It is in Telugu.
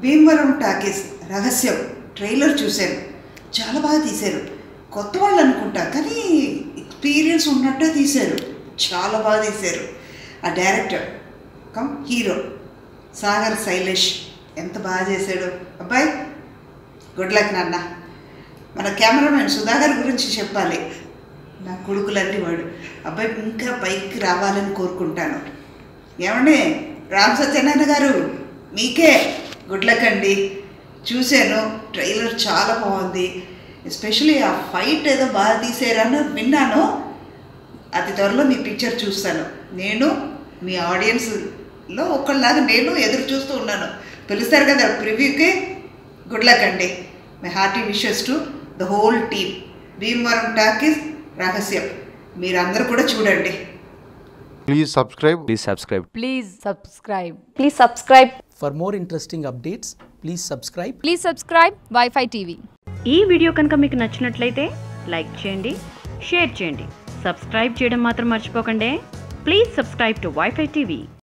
భీమవరం టాకీస్ రహస్యం ట్రైలర్ చూశాను చాలా బాగా తీశారు కొత్త వాళ్ళు అనుకుంటా కానీ ఎక్స్పీరియన్స్ ఉన్నట్టే తీశారు చాలా బాగా తీశారు ఆ director cum hero Sagar Shailesh ఎంత బాగా చేశాడు అబ్బాయి గుడ్ లక్ నాన్న మన కెమెరామెన్ సుధాకర్ గురించి చెప్పాలి నా కొడుకులంటి వాడు అబ్బాయి ఇంకా పైకి రావాలని కోరుకుంటాను ఏమండి రామ్ సత్యనారాయణ గారు మీకే గుడ్ లక్ అండి చూశాను ట్రైలర్ చాలా బాగుంది ఎస్పెషలీ ఆ ఫైట్ ఏదో బాగా తీసారని విన్నాను అతి త్వరలో మీ పిక్చర్ చూస్తాను నేను మీ ఆడియన్స్లో ఒకళ్ళలాగా నేను ఎదురు చూస్తూ ఉన్నాను పిలుస్తారు కదా ప్రివ్యూకి గుడ్ లక్ అండి my hearty wishes to the whole team Bhimavaram talkies రహస్యం మీరందరూ కూడా చూడండి Please subscribe. Please subscribe. Please subscribe. Please subscribe. For more interesting updates, please subscribe Please subscribe Wi-Fi TV. ఈ వీడియో కనుక మీకు నచ్చినట్లయితే లైక్ చేయండి షేర్ చేయండి సబ్స్క్రైబ్ చేయడం మాత్రం మర్చిపోకండి please subscribe to wifi TV